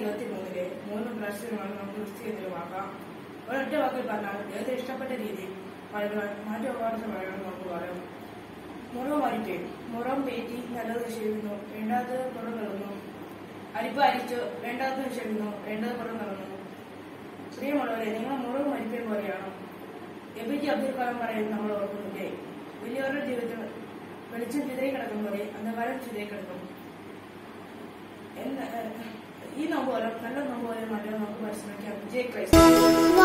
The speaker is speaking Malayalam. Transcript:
ഇരുപത്തി മൂന്നിലെ മൂന്ന് പ്രശ്നമാണ് നമുക്ക് ലിസ്റ്റ് ചെയ്തിരുവാക്കാം ഒരൊറ്റ വാക്കിൽ പറഞ്ഞാൽ ഏത് ഇഷ്ടപ്പെട്ട രീതിയിൽ പറയുവാൻ മാറ്റവകാശമാണെന്ന് നമുക്ക് പറയാം മുറം വരിട്ട് മുറം പേറ്റി നല്ലത് ചെയ്യുന്നു വേണ്ടാത്തത് പുറം നിറന്നു അരിപ്പ് അരിച്ചു വേണ്ടാത്തത് ചെയ്യുന്നു വേണ്ടത് പുറം നിറന്നു പ്രിയമുള്ളവരെ നിങ്ങൾ മുറവും അരിപ്പയും പോലെയാണ് എ പി ജെ അബ്ദുൽ കലാം പറയുന്നത് നമ്മൾ ഓർക്കുന്നില്ലേ വലിയവരുടെ ജീവിതത്തിൽ വെളിച്ചം ചിതറി കിടക്കും പോലെ അന്ധകാരം ചിതറി കിടക്കും എന്ന്, ഏഹ്, ഈ നോമ്പോലം നല്ല നോമ്പോലം മാറ്റാൻ നമുക്ക് പരിശ്രമിക്കാം ജയ് ക്രൈസ്റ്റ്